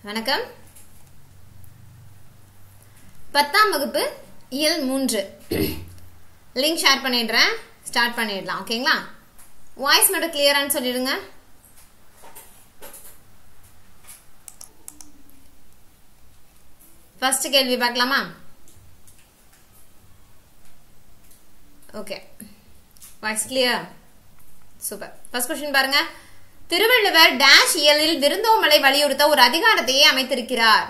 வணக்கம் பத்தாம் வகுப்பு இயல் மூன்று லிங்க் ஷேர் பண்ணிடுறேன் ஸ்டார்ட் பண்ணிடலாம் ஓகேங்களா வாய்ஸ் மட்டும் கிளியரான்னு சொல்லிடுங்க ஃபர்ஸ்ட் கேள்வி பார்க்கலாமா okay voice clear super first question பாருங்க திருவள்ளுவர் டேஷ் இயலில் விருந்தோம்பலை வலியுறுத்த ஒரு அதிகாரத்தையே அமைத்திருக்கிறார்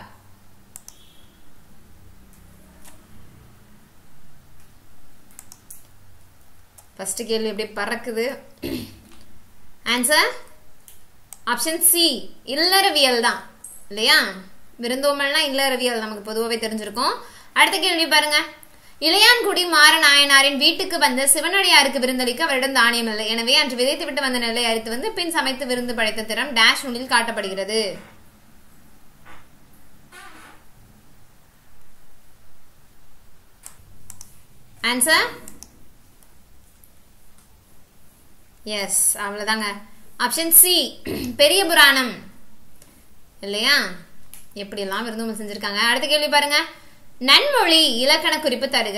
ஃபர்ஸ்ட் கேள்வி எப்படி பறக்குது ஆன்சர் ஆப்ஷன் சி இல்லறவியல் தான் இல்லையா விருந்தோம்பல்னா இல்லறவியல் நமக்கு பொதுவாகவே தெரிஞ்சிருக்கும் அடுத்த கேள்வி பாருங்க இளையான்குடி மாற நாயனாரின் வீட்டுக்கு வந்த சிவனடியாருக்கு விருந்தளிக்க அவரிடம் தானியம் இல்லை எனவே அன்று விதைத்து விட்டு வந்த நெல்லை அரித்து வந்து பின் சமைத்து விருந்து படைத்த திறம் டேஷ் நூலில் காட்டப்படுகிறது ஆன்சர் எஸ் அவ்வளவுதாங்க ஆப்ஷன் சி பெரிய புராணம் இல்லையா எப்படியெல்லாம் விருந்தோம்பல் செஞ்சிருக்காங்க அடுத்த கேள்வி பாருங்க நன்மொழி இலக்கண குறிப்பு தருக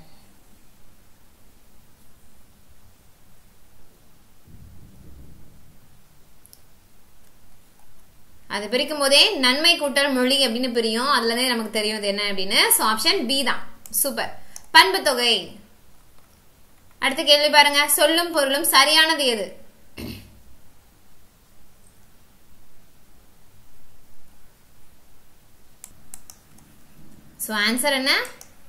அது பிரிக்கும் போதே நன்மை கூட்டல் மொழி அப்படின்னு பிரியும் அதுலதே நமக்கு தெரியும் இது என்ன அப்படின்னு ஸோ ஆப்ஷன் பி தான் சூப்பர் பண்பு தொகை அடுத்த கேள்வி பாருங்க சொல்லும் பொருளும் சரியானது எது ஸோ ஆன்சர் என்ன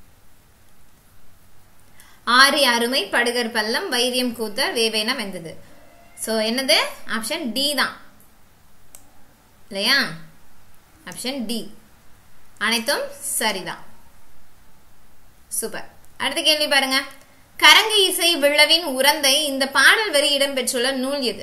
ஆறு அருமை படுகர் பள்ளம் வைரியம் கூத்தர் வேவேன வெந்தது ஸோ என்னது ஆப்ஷன் டி தான் இல்லையா ஆப்ஷன் டி அனைத்தும் சரிதான் சூப்பர் அடுத்த கேள்வி பாருங்க கரங்கு இசை விழவின் உரந்தை இந்த பாடல் வரி இடம்பெற்றுள்ள நூல் எது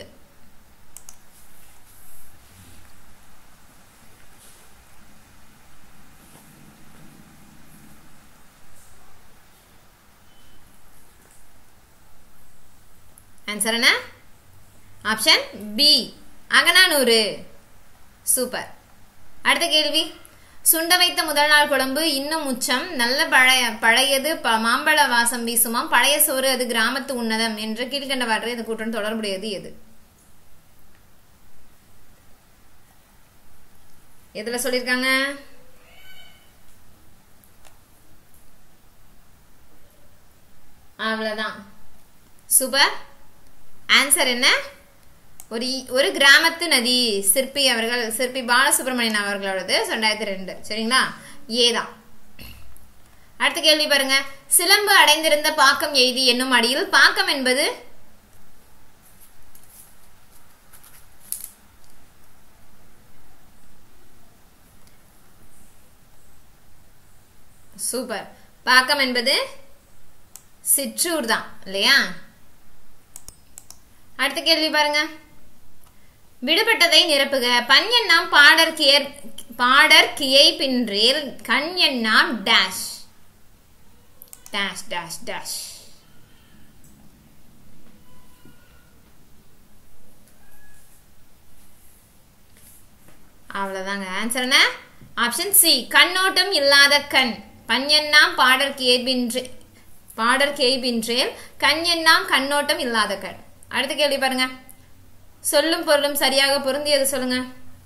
ஆன்சர் என்ன ஆப்ஷன் பி அகனானூறு சூப்பர் அடுத்த கேள்வி சுண்ட வைத்த முதல் நாள் குழம்பு இன்னும் உச்சம் நல்ல பழைய பழையது மாம்பழ வாசம் வீசுமாம் பழைய சோறு அது கிராமத்து உன்னதம் என்று கீழ்கண்டவாறு இது கூட்டம் தொடர்புடையது எது எதுல சொல்லிருக்காங்க அவ்வளவுதான் சூப்பர் ஆன்சர் என்ன ஒரு ஒரு கிராமத்து நதி சிற்பி அவர்கள் சிற்பி பாலசுப்ரமணியன் அவர்களோடது ரெண்டாயிரத்தி ரெண்டு சரிங்களா ஏதான் அடுத்த கேள்வி பாருங்க சிலம்பு அடைந்திருந்த பாக்கம் எய்தி என்னும் அடியில் பாக்கம் என்பது சூப்பர் பாக்கம் என்பது சிற்றூர் தான் இல்லையா அடுத்த கேள்வி பாருங்க விடுபட்டதை நிரப்புக பண் எண்ணாம் பாடர் கியர் பாடர் கியை பின்றேல் கண் எண்ணாம் டேஷ் டேஷ் டேஷ் டேஷ் அவ்வளவுதாங்க ஆன்சர் என்ன ஆப்ஷன் சி கண்ணோட்டம் இல்லாத கண் பஞ்செண்ணாம் பாடர் கேபின்றே பாடர் கேபின்றேல் கண் எண்ணாம் கண்ணோட்டம் இல்லாத கண் அடுத்த கேள்வி பாருங்க சொல்லும் பொருளும் சரியாக பொருந்தியது சொல்லுங்க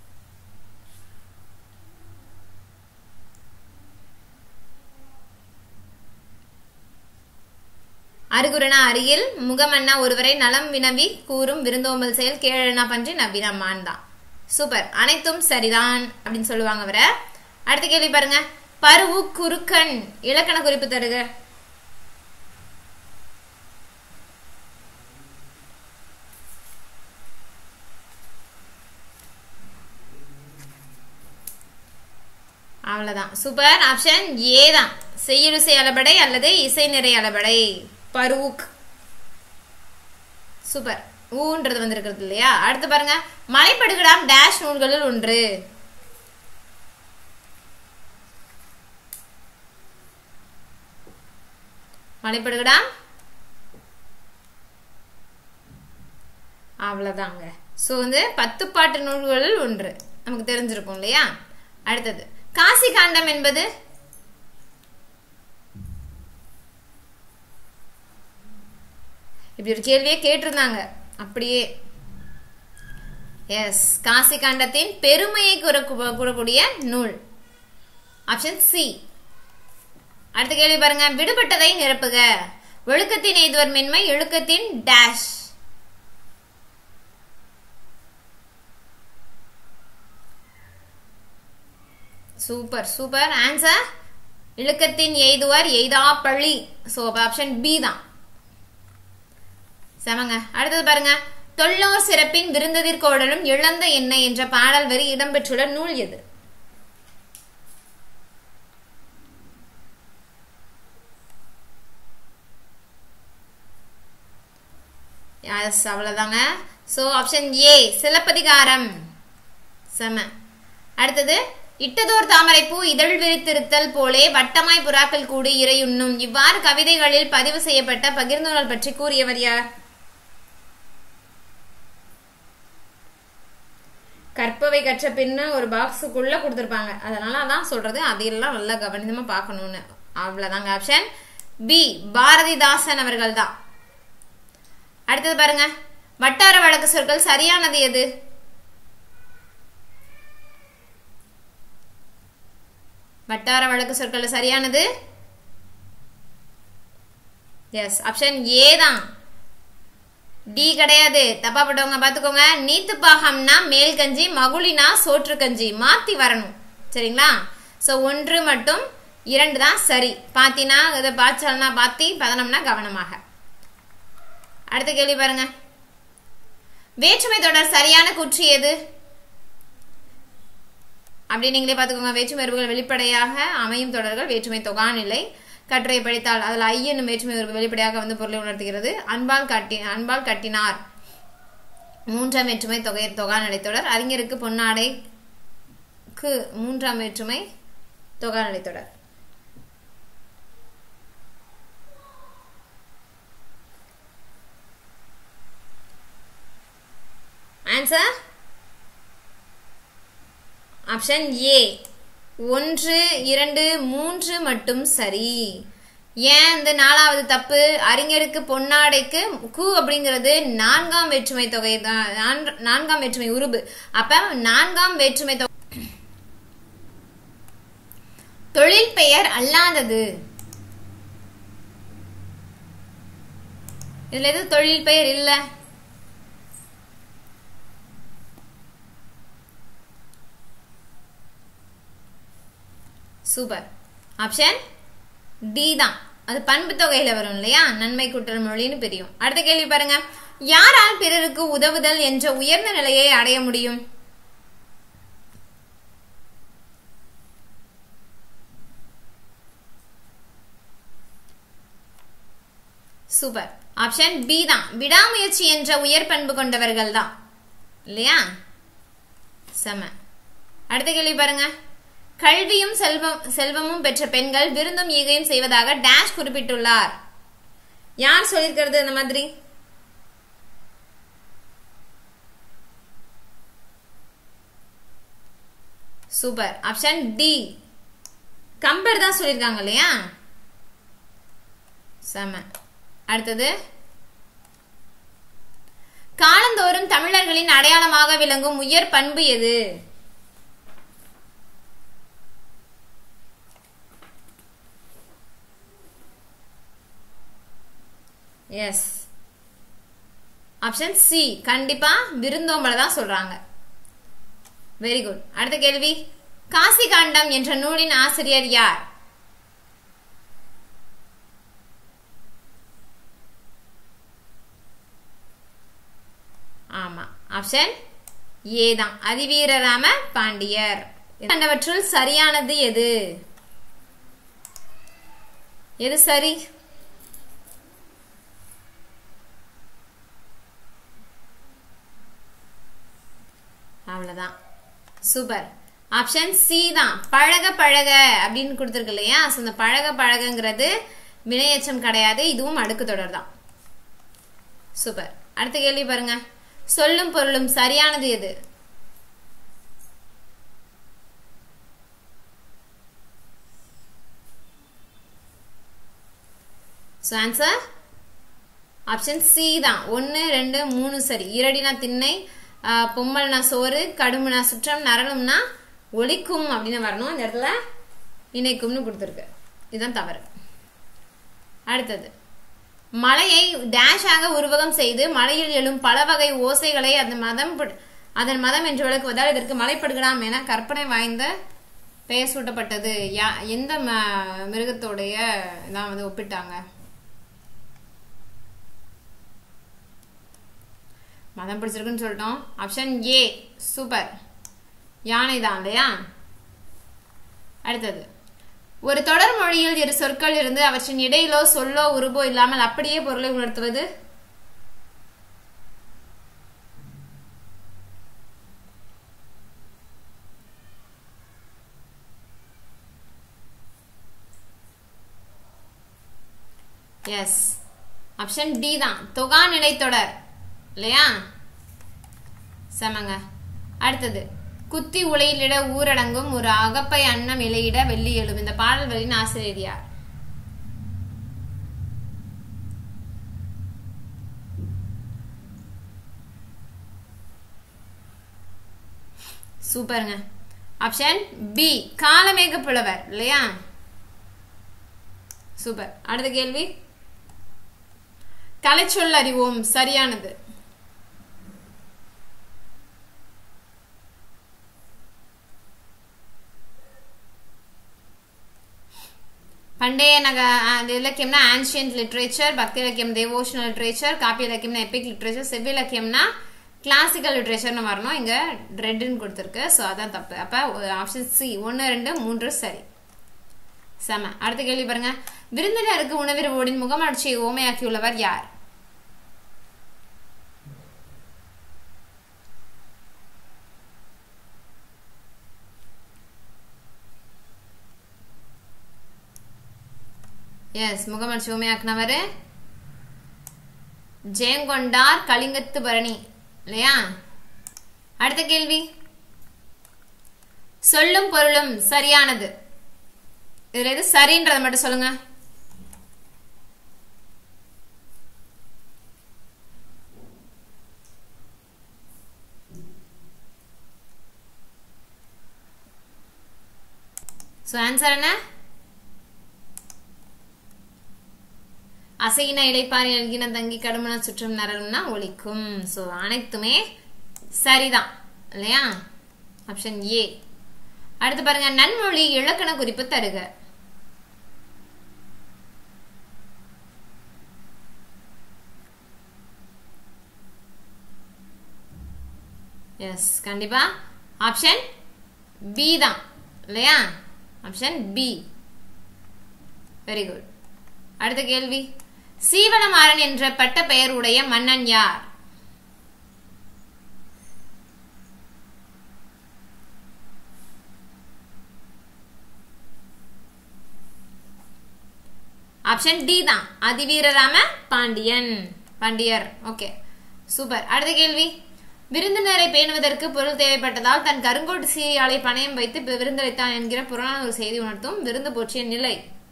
அருகுரனா அருகில் முகமண்ணா ஒருவரை நலம் வினவி கூறும் விருந்தோம்பல் செயல் கேழனா பன்றி நவ்வினம்மான் தான் சூப்பர் அனைத்தும் சரிதான் அப்படின்னு சொல்லுவாங்க அவரை அடுத்த கேள்வி பாருங்க பருவு குறுக்கன் இலக்கண குறிப்பு தருக அவ்வளவுதான் சூப்பர் ஆப்ஷன் ஏ தான் செய்யுளிசை அளபடை அல்லது இசை நிறை அளபடை பரூக் சூப்பர் ஊன்றது வந்திருக்கிறது இல்லையா அடுத்து பாருங்க மலைப்படுகடாம் டேஷ் நூல்களில் ஒன்று மலைப்படுகடாம் அவ்வளவுதாங்க ஸோ வந்து பத்து பாட்டு நூல்களில் ஒன்று நமக்கு தெரிஞ்சிருக்கும் இல்லையா அடுத்தது காசி காண்டம் என்பது இப்படி ஒரு கேள்வியே கேட்டிருந்தாங்க அப்படியே எஸ் காசி காண்டத்தின் பெருமையை கூற கூறக்கூடிய நூல் ஆப்ஷன் சி அடுத்த கேள்வி பாருங்க விடுபட்டதை நிரப்புக ஒழுக்கத்தின் எய்துவர் மென்மை ஒழுக்கத்தின் டேஷ் சூப்பர் சூப்பர் ஆன்சர் இழுக்கத்தின் எய்துவர் எய்தா பழி சோ ஆப்ஷன் பி தான் செமங்க அடுத்தது பாருங்க தொல்லோர் சிறப்பின் விருந்ததிர்கோடலும் இழந்த எண்ணெய் என்ற பாடல் வரி இடம்பெற்றுள்ள நூல் எது எஸ் அவ்வளவுதாங்க சோ ஆப்ஷன் ஏ சிலப்பதிகாரம் செம அடுத்தது இட்டதோர் தாமரைப்பூ இதழ் விரித்திருத்தல் போலே வட்டமாய் புறாக்கள் கூடி இறையுண்ணும் இவ்வாறு கவிதைகளில் பதிவு செய்யப்பட்ட பகிர்ந்துணல் பற்றி கூறியவர் யார் கற்பவை கற்ற பின்ன ஒரு பாக்ஸுக்குள்ள கொடுத்துருப்பாங்க அதனால அதான் சொல்றது அதையெல்லாம் நல்லா கவனிதமா பார்க்கணும்னு அவ்வளவுதாங்க ஆப்ஷன் பி பாரதிதாசன் அவர்கள் தான் அடுத்தது பாருங்க வட்டார வழக்கு சொற்கள் சரியானது எது வட்டார வழக்கு சொற்கள் சரியானது எஸ் ஆப்ஷன் ஏ தான் டி கிடையாது தப்பா பட்டவங்க பாத்துக்கோங்க நீத்து பாகம்னா மேல் கஞ்சி மகுளினா சோற்று கஞ்சி மாத்தி வரணும் சரிங்களா சோ ஒன்று மட்டும் இரண்டு தான் சரி பாத்தினா இதை பாய்ச்சல்னா பாத்தி பதனம்னா கவனமாக அடுத்த கேள்வி பாருங்க வேற்றுமை தொடர் சரியான கூற்று எது அப்படி நீங்களே பார்த்துக்கோங்க வேற்றுமை உறவுகள் வெளிப்படையாக அமையும் தொடர்கள் வேற்றுமை தொகாநிலை கட்டுரை படித்தால் அதில் ஐ என்னும் வேற்றுமை உறவு வெளிப்படையாக வந்து பொருளை உணர்த்துகிறது அன்பால் கட்டி அன்பால் கட்டினார் மூன்றாம் வேற்றுமை தொகை தொகாநிலை தொடர் அறிஞருக்கு பொன்னாடைக்கு மூன்றாம் வேற்றுமை தொகாநிலை தொடர் ஆன்சர் ஆப்ஷன் ஏ ஒன்று இரண்டு மூன்று மட்டும் சரி ஏன் இந்த நாலாவது தப்பு அறிஞருக்கு பொன்னாடைக்கு கு அப்படிங்கிறது நான்காம் வேற்றுமை தொகை தான் நான்காம் வேற்றுமை உருபு அப்ப நான்காம் வேற்றுமை தொகை தொழில் பெயர் அல்லாதது இதுல எது தொழில் பெயர் இல்லை சூப்பர் ஆப்ஷன் டி தான் அது பண்பு தொகையில வரும் இல்லையா நன்மை குற்றல் மொழின்னு பிரியும் அடுத்த கேள்வி பாருங்க யாரால் பிறருக்கு உதவுதல் என்ற உயர்ந்த நிலையை அடைய முடியும் சூப்பர் ஆப்ஷன் பி தான் விடாமுயற்சி என்ற உயர் பண்பு கொண்டவர்கள் தான் இல்லையா செம அடுத்த கேள்வி பாருங்க கல்வியும் செல்வம் செல்வமும் பெற்ற பெண்கள் விருந்தும் ஈகையும் செய்வதாக டேஷ் குறிப்பிட்டுள்ளார் யார் சொல்லியிருக்கிறது இந்த மாதிரி சூப்பர் ஆப்ஷன் டி கம்பர் தான் சொல்லியிருக்காங்க இல்லையா செம அடுத்தது காலந்தோறும் தமிழர்களின் அடையாளமாக விளங்கும் உயர் பண்பு எது எஸ் ஆப்ஷன் சி கண்டிப்பா விருந்தோம்பல தான் சொல்றாங்க வெரி குட் அடுத்த கேள்வி காசி காண்டம் என்ற நூலின் ஆசிரியர் யார் ஆமா ஆப்ஷன் ஏ தான் அதிவீரராம பாண்டியர் கண்டவற்றுள் சரியானது எது எது சரி அவ்வளவுதான் சூப்பர் ஆப்ஷன் சி தான் பழக பழக அப்படின்னு கொடுத்துருக்கு இல்லையா ஸோ இந்த பழக பழகங்கிறது வினையச்சம் கிடையாது இதுவும் அடுக்கு தொடர் தான் சூப்பர் அடுத்த கேள்வி பாருங்க சொல்லும் பொருளும் சரியானது எது ஸோ ஆன்சர் ஆப்ஷன் சி தான் ஒன்று ரெண்டு மூணு சரி இரடினா திண்ணை ஆஹ், பொம்மல்னா சோறு கடுமுனா சுற்றம் நரலும்னா ஒலிக்கும் அப்படின்னு வரணும் இந்த இடத்துல இணைக்கும்னு கொடுத்துருக்கு இதுதான் தவறு அடுத்தது மலையை டேஷாக உருவகம் செய்து மலையில் எழும் பல வகை ஓசைகளை அந்த மதம் படு- அதன் மதம் என்று விளக்குவதால் இதற்கு மலைப்படுகலாம் என கற்பனை வாய்ந்த பெயர் சூட்டப்பட்டது யா எந்த ம- மிருகத்தோடைய இதான் வந்து ஒப்பிட்டாங்க மதம் பிடிச்சிருக்குன்னு சொல்லிட்டோம் ஆப்ஷன் ஏ சூப்பர் யானை தான் இல்லையா அடுத்தது ஒரு தொடர் மொழியில் இரு சொற்கள் இருந்து அவற்றின் இடையிலோ சொல்லோ உருபோ இல்லாமல் அப்படியே பொருளை உணர்த்துவது எஸ் ஆப்ஷன் டி தான் தொகா நிலைத்தொடர் இல்லையா செமங்க அடுத்தது குத்தி உலையிலிட ஊரடங்கும் ஒரு அகப்பை அன்னம் இலையிட வெள்ளி எழும் இந்த பாடல் வரியின் ஆசிரியர் யார் சூப்பருங்க ஆப்ஷன் பி காலமேக புலவர் இல்லையா சூப்பர் அடுத்த கேள்வி கலைச்சொல் அறிவோம் சரியானது பண்டைய நக அஹ் இலக்கியம்னா ஆன்ஷியன்ட் லிட்ரேச்சர் பக்தி இலக்கியம் தேவோஷனல் லிட்ரேச்சர் காப்பி இலக்கியம்னா எபிக் லிட்ரேச்சர் செவ்வி இலக்கியம்னா கிளாசிக்கல் லிட்ரேச்சர்னு வரணும் இங்க ரெட்டுன்னு கொடுத்துருக்கு ஸோ அதான் தப்பு அப்ப ஆப்ஷன் சி ஒன்று ரெண்டு மூன்று சரி செம அடுத்த கேள்வி பாருங்க விருந்தினருக்கு உணவிருவோடின் முகமலர்ச்சியை ஓமையாக்கியுள்ளவர் யார் எஸ் முகமலர்ச்சி ஓமையாக்குனவர் ஜெயங்கொண்டார் கலிங்கத்து பரணி இல்லையா அடுத்த கேள்வி சொல்லும் பொருளும் சரியானது இதுல எது சரின்றதை மட்டும் சொல்லுங்க சோ ஆன்சர் என்ன அசையின இடைப்பாறை எழுகின தங்கி கடுமன சுற்றம் நரலும்னா ஒலிக்கும் சோ அனைத்துமே சரிதான் இல்லையா ஆப்ஷன் ஏ அடுத்து பாருங்க நன்மொழி இலக்கண குறிப்பு தருக எஸ் கண்டிப்பா ஆப்ஷன் பி தான் இல்லையா ஆப்ஷன் பி வெரி குட் அடுத்த கேள்வி சீவனமாறன் என்ற பட்ட பெயர் உடைய மன்னன் யார் ஆப்ஷன் டி தான் அதிவீரராம பாண்டியன் பாண்டியர் ஓகே சூப்பர் அடுத்த கேள்வி விருந்தினரை பேணுவதற்கு பொருள் தேவைப்பட்டதால் தன் கருங்கோட்டு சீயாலை பணயம் வைத்து விருந்தளித்தான் என்கிற புராண ஒரு செய்தி உணர்த்தும் விருந்து போற்றிய நிலை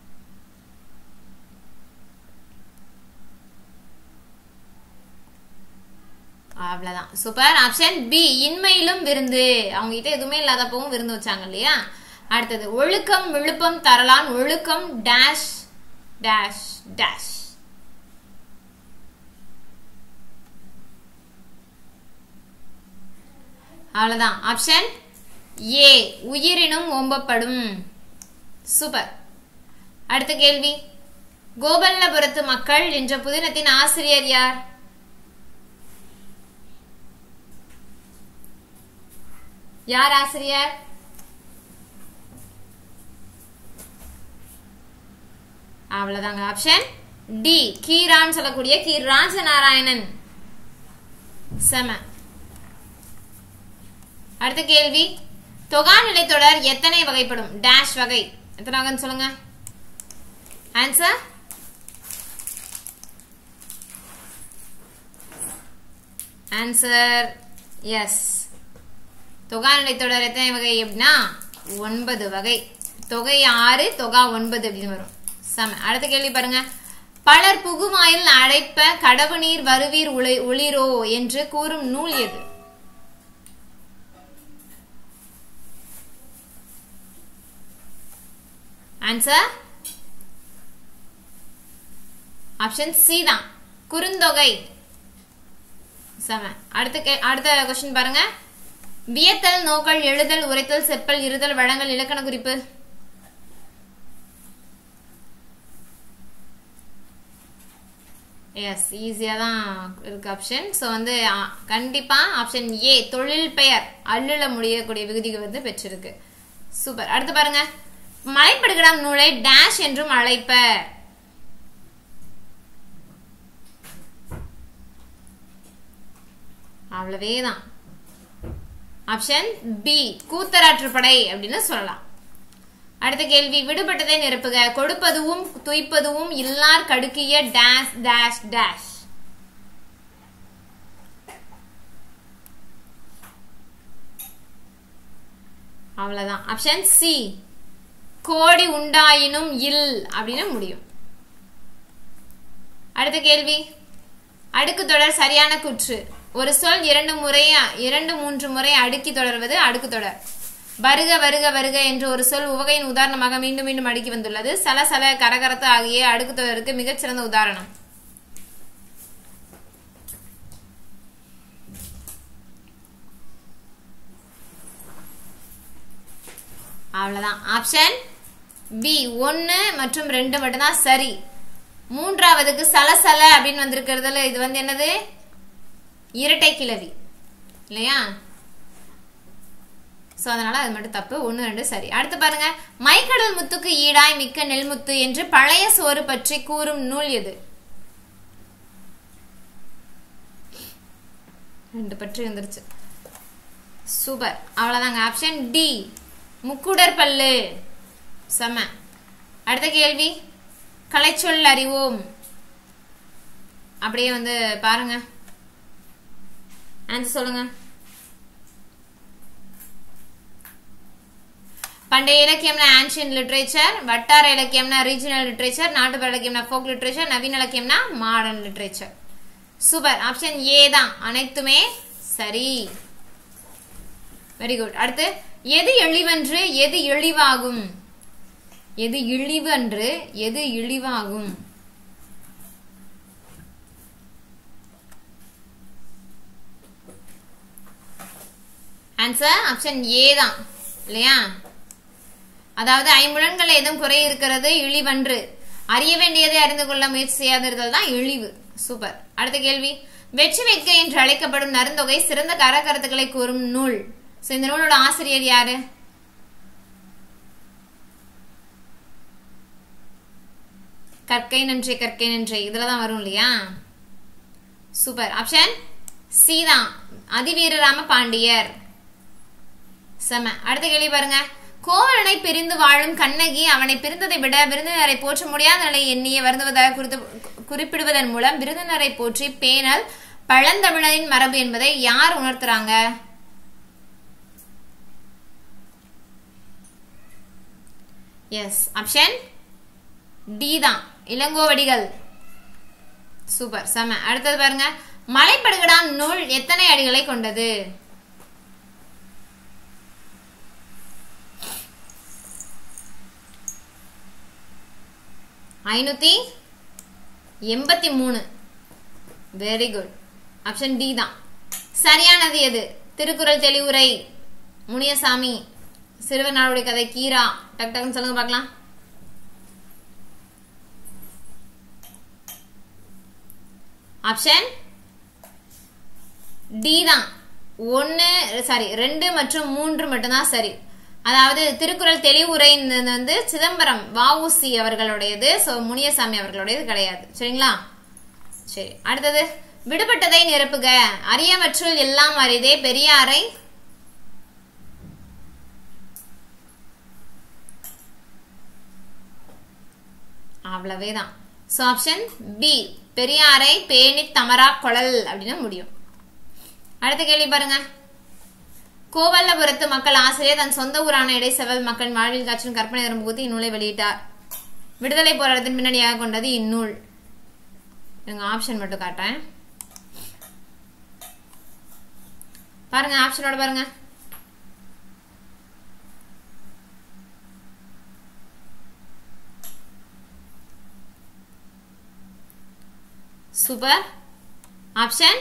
அவ்வளவுதான் சூப்பர் ஆப்ஷன் பி இன்மையிலும் விருந்து அவங்க கிட்ட எதுவுமே இல்லாதப்பவும் விருந்து வச்சாங்க இல்லையா அடுத்தது ஒழுக்கம் விழுப்பம் தரலான் ஒழுக்கம் டேஷ் டேஷ் டேஷ் அவ்வளவுதான் ஆப்ஷன் ஏ உயிரினும் ஓம்பப்படும் சூப்பர் அடுத்த கேள்வி கோபல்லபுரத்து மக்கள் என்ற புதினத்தின் ஆசிரியர் யார் யார் ஆசிரியர் அவ்வளவுதாங்க ஆப்ஷன் டி கீரான் சொல்லக்கூடிய கீ ராஜநாராயணன் செம அடுத்த கேள்வி தொகாநிலை தொடர் எத்தனை வகைப்படும் டேஷ் வகை எத்தனை வகைன்னு சொல்லுங்க ஆன்சர் ஆன்சர் எஸ் தொகாநிலை தொடர் எத்தனை வகை அப்படின்னா ஒன்பது வகை தொகை ஆறு தொகா ஒன்பது அப்படின்னு வரும் செம அடுத்த கேள்வி பாருங்க பலர் புகுவாயில் அழைப்ப கடவு நீர் வருவீர் உளை ஒளிரோ என்று கூறும் நூல் எது ஆன்சர் ஆப்ஷன் சி தான் குறுந்தொகை செம அடுத்த கே- அடுத்த கொஸ்டின் பாருங்க வியத்தல் நோக்கல் எழுதல் உரைத்தல் செப்பல் இருதல் வழங்கல் இலக்கண குறிப்பு எஸ் ஈஸியாக தான் இருக்கு ஆப்ஷன் ஸோ வந்து ஆ, கண்டிப்பா ஆப்ஷன் ஏ தொழில் பெயர் அல்லுல முடியக்கூடிய விகுதிகள் வந்து பெற்றிருக்கு சூப்பர் அடுத்து பாருங்க மலைப்படுகடாம் நூலை டேஷ் என்றும் அழைப்பர் அவ்வளவே தான் ஆப்ஷன் பி கூத்தராற்றுப்படை அப்படின்னு சொல்லலாம் அடுத்த கேள்வி விடுபட்டதை நிரப்புக கொடுப்பதுவும் துய்ப்பதுவும் இல்லார் கடுக்கிய டேஷ் டேஷ் டேஷ் அவ்வளவுதான் ஆப்ஷன் சி கோடி உண்டாயினும் இல் அப்படின்னு முடியும் அடுத்த கேள்வி அடுக்கு தொடர் சரியான குற்று ஒரு சொல் இரண்டு முறை இரண்டு மூன்று முறை அடுக்கி தொடர்வது அடுக்கு தொடர் வருக வருக வருக என்று ஒரு சொல் உவகையின் உதாரணமாக மீண்டும் மீண்டும் அடுக்கி வந்துள்ளது சல சல கரகரத்து ஆகிய அடுக்கு தொடருக்கு மிகச்சிறந்த உதாரணம் அவ்வளவுதான் ஆப்ஷன் பி ஒன்னு மற்றும் ரெண்டு மட்டும்தான் சரி மூன்றாவதுக்கு சலசல அப்படின்னு வந்திருக்கிறதுல இது வந்து என்னது இரட்டை கிளவி இல்லையா சோ அதனால அது மட்டும் தப்பு ஒன்னு ரெண்டு சரி அடுத்து பாருங்க மைக்கடல் முத்துக்கு ஈடாய் மிக்க நெல்முத்து என்று பழைய சோறு பற்றி கூறும் நூல் எது ரெண்டு பற்றி வந்துருச்சு சூப்பர் அவ்வளவுதாங்க ஆப்ஷன் டி முக்குடர் பல்லு செம அடுத்த கேள்வி கலைச்சொல் அறிவோம் அப்படியே வந்து பாருங்க ஆன்சர் சொல்லுங்க பண்டைய இலக்கியம்னா ஆன்ஷியன் லிட்ரேச்சர் வட்டார இலக்கியம்னா ரீஜனல் லிட்ரேச்சர் நாட்டுப்புற இலக்கியம்னா ஃபோக் லிட்ரேச்சர் நவீன இலக்கியம்னா modern literature super option A தான் அனைத்துமே சரி வெரி குட் அடுத்து எது எளிவன்று எது இழிவாகும் எது இழிவு அன்று எது இழிவாகும் ஆன்சர் ஆப்ஷன் ஏ தான் இல்லையா அதாவது ஐம்புலன்கள் ஏதும் குறை இருக்கிறது இழிவன்று அறிய வேண்டியதை அறிந்து கொள்ள முயற்சி செய்யாதிருத்தல் தான் இழிவு சூப்பர் அடுத்த கேள்வி வெற்றி வெட்க என்று அழைக்கப்படும் நருந்தொகை சிறந்த கரக்கருத்துக்களை கூறும் நூல் சோ இந்த நூலோட ஆசிரியர் யாரு கற்கை நன்றி கற்கை நன்றி இதுலதான் வரும் இல்லையா சூப்பர் ஆப்ஷன் சி தான் அதிவீரராம பாண்டியர் செம அடுத்த கேள்வி பாருங்க கோவலனை பிரிந்து வாழும் கண்ணகி அவனை பிரிந்ததை விட விருந்தினரை போற்ற முடியாத நிலை எண்ணிய வருந்துவதாக குறித்து குறிப்பிடுவதன் மூலம் விருந்தினரை போற்றி பேணல் பழந்தமிழரின் மரபு என்பதை யார் உணர்த்துறாங்க எஸ் ஆப்ஷன் டி தான் இளங்கோவடிகள் சூப்பர் செம அடுத்தது பாருங்க மலைப்படுகடாம் நூல் எத்தனை அடிகளை கொண்டது ஐநூத்தி எண்பத்தி மூணு வெரி குட் ஆப்ஷன் டி தான் சரியானது எது திருக்குறள் தெளிவுரை முனியசாமி சிறுவர் நாளுடைய கதை கீரா டக் டக்குன்னு சொல்லுங்க பார்க்கலாம் ஆப்ஷன் டி தான் ஒன்னு சாரி ரெண்டு மற்றும் மூன்று மட்டும்தான் சரி அதாவது திருக்குறள் தெளிவுரை வந்து சிதம்பரம் வஉசி அவர்களுடையது சோ முனியசாமி அவர்களுடையது கிடையாது சரிங்களா சரி அடுத்தது விடுபட்டதை நிரப்புக அரியவற்றுள் எல்லாம் அரிதே பெரியாரை அவ்வளவே தான் சோ ஆப்ஷன் பி பெரியாரை பேணி தமரா கொழல் அப்படின்னு முடியும் அடுத்த கேள்வி பாருங்க கோவல்லபுரத்து மக்கள் ஆசிரியர் தன் சொந்த ஊரான இடைச்செவல் மக்கள் வாழ்வில் காற்றும் கற்பனை தரும் புகுத்தி இந்நூலை வெளியிட்டார் விடுதலை போராட்டத்தின் பின்னணியாக கொண்டது இந்நூல் எனக்கு ஆப்ஷன் மட்டும் காட்டுறேன் பாருங்க ஆப்ஷனோட பாருங்க சூப்பர் ஆப்ஷன்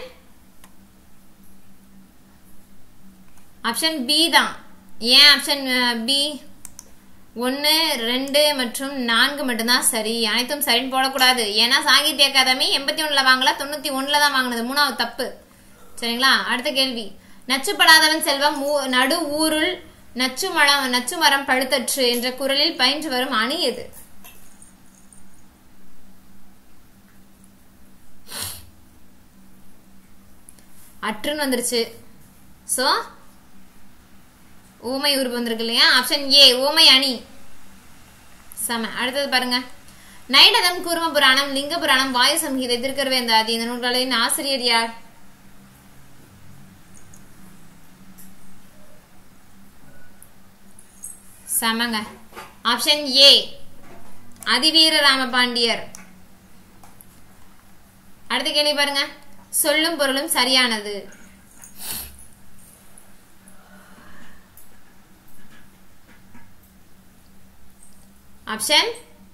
ஆப்ஷன் பி தான் ஏன் ஆப்ஷன் பி ஒன்று ரெண்டு மற்றும் நான்கு மட்டும்தான் சரி அனைத்தும் சரின்னு போடக்கூடாது ஏன்னா சாகித்ய அகாதமி எண்பத்தி ஒன்றில் வாங்கல தொண்ணூற்றி ஒன்றில் தான் வாங்கினது மூணாவது தப்பு சரிங்களா அடுத்த கேள்வி நச்சுப்படாதவன் செல்வம் ஊ- நடு ஊருள் நச்சு மரம் நச்சு மரம் பழுத்தற்று என்ற குரலில் பயின்று வரும் அணி எது அற்றுன்னு வந்துருச்சு ஸோ ஊமை உருவு வந்திருக்கு இல்லையா ஆப்ஷன் ஏ ஊமை அணி செம அடுத்தது பாருங்க நைடதம் கூர்ம புராணம் லிங்க புராணம் வாயு சம்ஹீதை திருக்கருவேந்தாதி இந்த நூல்களின் ஆசிரியர் யார் செமங்க ஆப்ஷன் ஏ அதிவீர ராமபாண்டியர் அடுத்த கேள்வி பாருங்க சொல்லும் பொருளும் சரியானது ஆப்ஷன்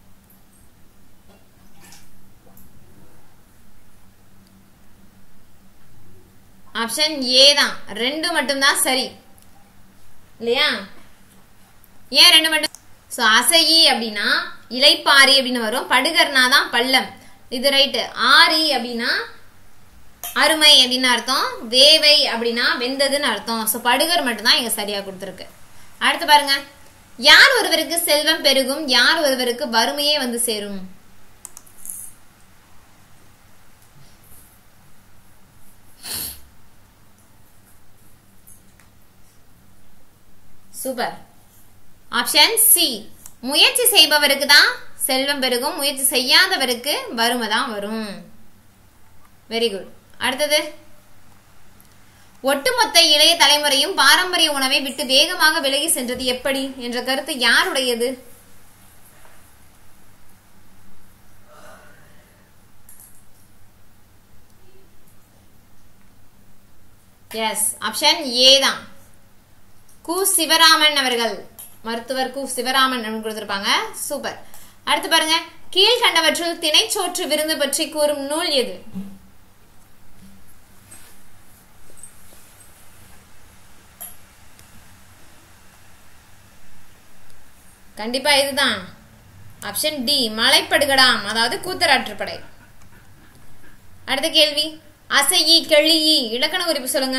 ஆப்ஷன் ஏ தான் ரெண்டு மட்டும்தான் சரி இல்லையா ஏன் ரெண்டு மட்டும் ஸோ அசையி அப்படின்னா இலைப்பாரி அப்படின்னு வரும் படுகர்னா தான் பள்ளம் இது ரைட்டு ஆரி அப்படின்னா அருமை அப்படின்னு அர்த்தம் வேவை அப்படின்னா வெந்ததுன்னு அர்த்தம் ஸோ படுகர் மட்டும்தான் இங்க சரியா கொடுத்துருக்கு அடுத்து பாருங்க யார் ஒருவருக்கு செல்வம் பெருகும் யார் ஒருவருக்கு வறுமையே வந்து சேரும் சூப்பர் ஆப்ஷன் சி முயற்சி செய்பவருக்கு தான் செல்வம் பெருகும் முயற்சி செய்யாதவருக்கு வறுமை தான் வரும் வெரி குட் அடுத்தது ஒட்டுமொத்த இளைய தலைமுறையும் பாரம்பரிய உணவை விட்டு வேகமாக விலகி சென்றது எப்படி என்ற கருத்து யாருடையது எஸ் ஆப்ஷன் ஏ தான் கு சிவராமன் அவர்கள் மருத்துவர் கு சிவராமன் அப்படின்னு கொடுத்திருப்பாங்க சூப்பர் அடுத்து பாருங்க கீழ்கண்டவற்றுள் திணைச்சோற்று விருந்து பற்றி கூறும் நூல் எது கண்டிப்பா இதுதான் ஆப்ஷன் டி மலைப்படுகடாம் அதாவது கூத்தராற்றுப்படை அடுத்த கேள்வி அசையி கெளியி இலக்கண குறிப்பு சொல்லுங்க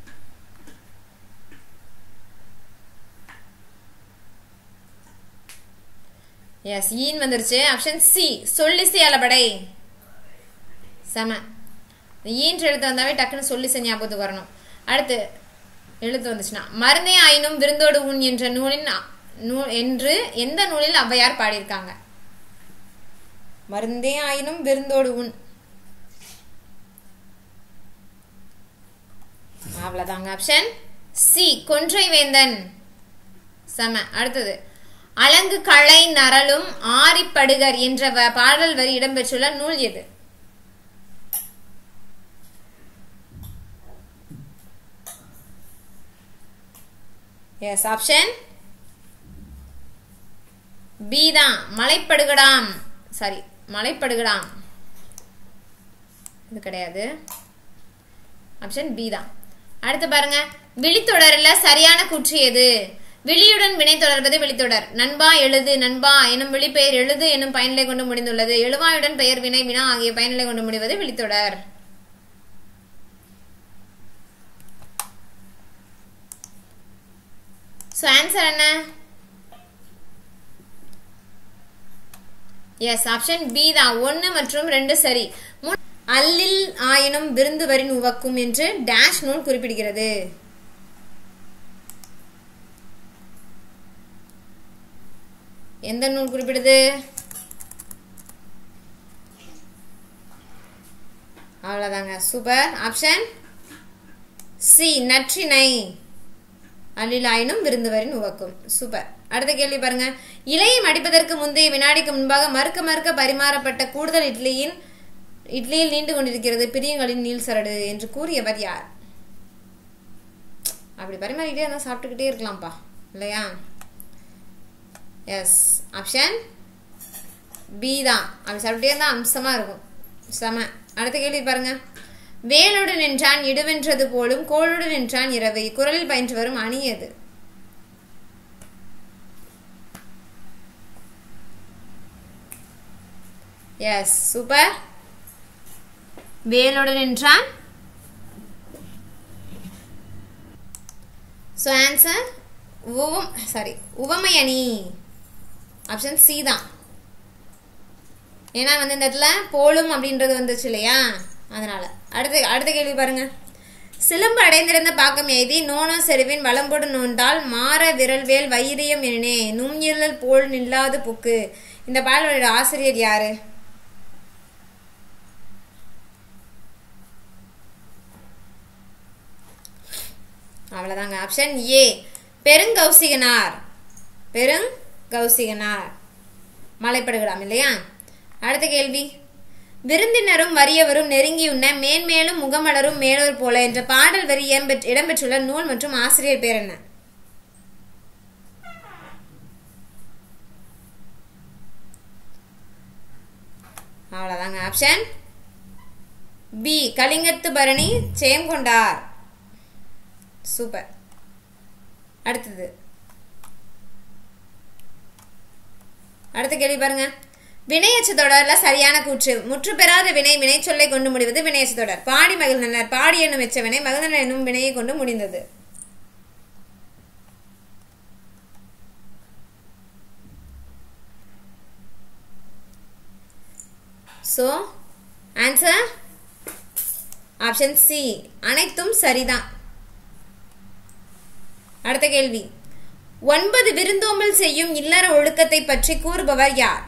எஸ் ஈன் வந்துருச்சு ஆப்ஷன் சி சொல்லிசை அளபடை செம ஈன்ற எழுத்து வந்தாவே டக்குன்னு சொல்லிசை ஞாபகத்துக்கு வரணும் அடுத்து எழுத்து வந்துச்சுன்னா மருந்தே ஆயினும் விருந்தோடு உன் என்ற நூலின் அ- நூல் என்று எந்த நூலில் ஔவையார் பாடியிருக்காங்க மருந்தே ஆயினும் விருந்தோடு உன் அவ்வளவுதாங்க ஆப்ஷன் சி கொன்றை வேந்தன் செம அடுத்தது அலங்கு களை நரலும் ஆரிப்படுகர் என்ற வ- பாடல் வரி இடம்பெற்றுள்ள நூல் எது எஸ் ஆப்ஷன் பி தான் மலைப்படுகடாம் சாரி மலைப்படுகடாம் இது கிடையாது ஆப்ஷன் பி தான் அடுத்து பாருங்க விழித்தொடர்ல சரியான கூற்று எது விழியுடன் வினை தொடர்வது விழித்தொடர் நண்பா எழுது நண்பா எனும் விழிப்பெயர் எழுது எனும் பயனிலை கொண்டு முடிந்துள்ளது எழுவாயுடன் பெயர் வினை வினா ஆகிய பயனிலை கொண்டு முடிவது விழித்தொடர் ஸோ ஆன்சர் என்ன எஸ் ஆப்ஷன் பி தான் ஒன்னு மற்றும் ரெண்டு சரி மூ- அல்லில் ஆயினும் விருந்து வரின் உவக்கும் என்று டேஷ் நூல் குறிப்பிடுகிறது எந்த நூல் குறிப்பிடுது அவ்வளவுதாங்க சூப்பர் ஆப்ஷன் சி நற்றினை அல்லிலாயினும் விருந்துவரின் உவக்கும் சூப்பர் அடுத்த கேள்வி பாருங்க இலையை மடிப்பதற்கு முந்தைய வினாடிக்கு முன்பாக மறுக்க மறுக்க பரிமாறப்பட்ட கூடுதல் இட்லியின் இட்லியில் நீண்டு கொண்டிருக்கிறது பிரியங்களின் நீல் சரடு என்று கூறியவர் யார் அப்படி பரிமாறிக்கிட்டே இருந்தால் சாப்பிட்டுக்கிட்டே இருக்கலாம்ப்பா இல்லையா எஸ் ஆப்ஷன் பி தான் அப்படி சாப்பிட்டே இருந்தால் அம்சமாக இருக்கும் செம அடுத்த கேள்வி பாருங்க வேலோடு நின்றான் இடுவென்றது போலும் கோளோடு நின்றான் இரவை குரலில் பயின்று வரும் அணி எது எஸ் சூப்பர் வேலோடு நின்றான் ஸோ ஆன்சர் உவம் சாரி உவமை அணி ஆப்ஷன் சி தான் ஏன்னா வந்து இந்த இடத்துல போலும் அப்படின்றது வந்துச்சு இல்லையா அதனால அடுத்த அடுத்த கேள்வி பாருங்க சிலம்பு அடைந்திருந்த பாக்கம் எய்தி நோனோ செருவின் வளம்போடு நோண்டால் மாற விரல்வேல் வைரியம் எனினே நுண்ணிரல் போல் நில்லாது புக்கு இந்த பாடலோட ஆசிரியர் யாரு அவ்வளோதாங்க ஆப்ஷன் ஏ பெருங்கௌசிகனார் பெருங்கௌசிகனார் மலைப்படுகலாம் இல்லையா அடுத்த கேள்வி விருந்தினரும் வறியவரும் நெருங்கியுண்ண மேன்மேலும் முகமலரும் மேலோர் போல என்ற பாடல் வரி இடம்பெற்று இடம்பெற்றுள்ள நூல் மற்றும் ஆசிரியர் பேர் என்ன அவ்வளோதாங்க ஆப்ஷன் பி கலிங்கத்து பரணி சேம்கொண்டார் சூப்பர் அடுத்தது அடுத்த கேள்வி பாருங்க வினையச்சு தொடர்ல சரியான கூற்று முற்று பெறாத வினை வினை சொல்லை கொண்டு முடிவது வினையச்சு தொடர் பாடி மகிழ்ந்தனர் பாடி என்னும் வெச்ச வினை மகிழ்ந்தனர் என்னும் வினையை கொண்டு முடிந்தது ஸோ ஆன்சர் ஆப்ஷன் சி அனைத்தும் சரிதான் அடுத்த கேள்வி ஒன்பது விருந்தோம்பல் செய்யும் இல்லற ஒழுக்கத்தை பற்றி கூறுபவர் யார்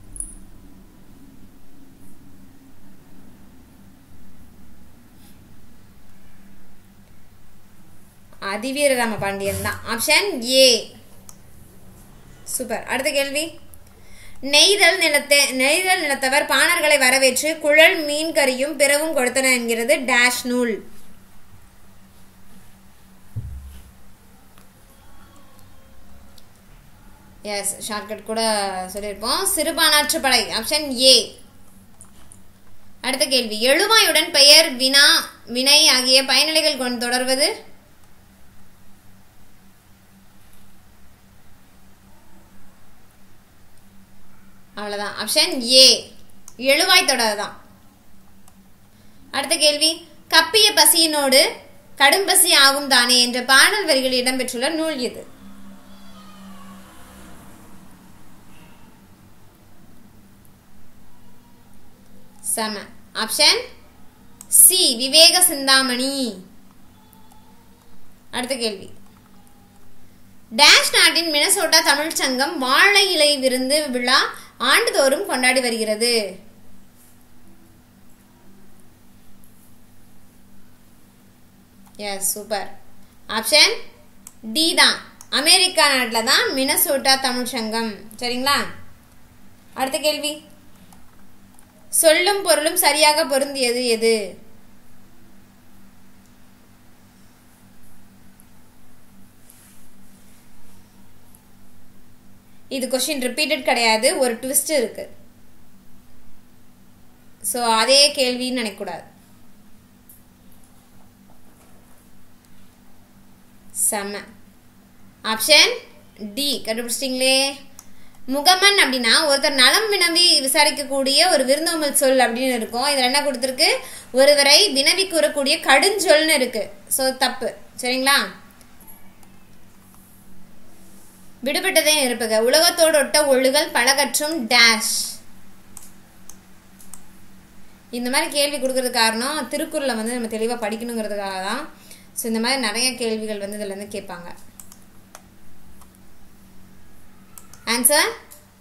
அதிவீர ராம பாண்டியன் தான் ஆப்ஷன் ஏ சூப்பர் அடுத்த கேள்வி நெய்தல் நிலத்தை நெய்தல் நிலத்தவர் பாணர்களை வரவேற்று குழல் மீன் கறியும் பிறவும் கொடுத்தனர் என்கிறது டேஷ் நூல் எஸ் ஷார்ட்கட் கூட சொல்லியிருப்போம் சிறுபானாற்று படை ஆப்ஷன் ஏ அடுத்த கேள்வி எழுவாயுடன் பெயர் வினா வினை ஆகிய பயனிலைகள் கொண்டு தொடர்வது அவ்வளோதான் ஆப்ஷன் ஏ எழுவாய் தொடர் தான் அடுத்த கேள்வி கப்பிய பசியினோடு கடும் பசி ஆகும் தானே என்ற பாடல் வரிகளில் இடம்பெற்றுள்ள நூல் எது செம ஆப்ஷன் சி விவேக சிந்தாமணி அடுத்த கேள்வி டேஷ் நாட்டின் மினசோட்டா தமிழ்ச் சங்கம் வாழை இலை விருந்து விழா ஆண்டுதோறும் கொண்டாடி வருகிறது எஸ் சூப்பர் ஆப்ஷன் டி தான் அமெரிக்கா நாட்டில் தான் மினசோட்டா தமிழ் சங்கம் சரிங்களா அடுத்த கேள்வி சொல்லும் பொருளும் சரியாக பொருந்தியது எது இது கொஸ்டின் ரிப்பீட்டட் கிடையாது ஒரு ட்விஸ்ட் இருக்கு ஸோ அதே கேள்வின்னு நினைக்கக்கூடாது செம்ம ஆப்ஷன் டி கண்டுபிடிச்சிட்டிங்களே முகமன் அப்படின்னா ஒருத்தர் நலம் வினவி விசாரிக்கக்கூடிய ஒரு விருந்தோம்பல் சொல் அப்படின்னு இருக்கும் இதில் என்ன கொடுத்துருக்கு ஒருவரை வினவி கூறக்கூடிய கடுஞ்சொல்னு இருக்கு ஸோ தப்பு சரிங்களா விடுபட்டதே இருப்புக உலகத்தோடு ஒட்ட ஒழுகல் பழகற்றும் டேஷ் இந்த மாதிரி கேள்வி கொடுக்கறது காரணம் திருக்குறளை வந்து நம்ம தெளிவாக படிக்கணுங்கிறதுக்காக தான் ஸோ இந்த மாதிரி நிறைய கேள்விகள் வந்து இதில் இருந்து கேட்பாங்க ஆன்சர்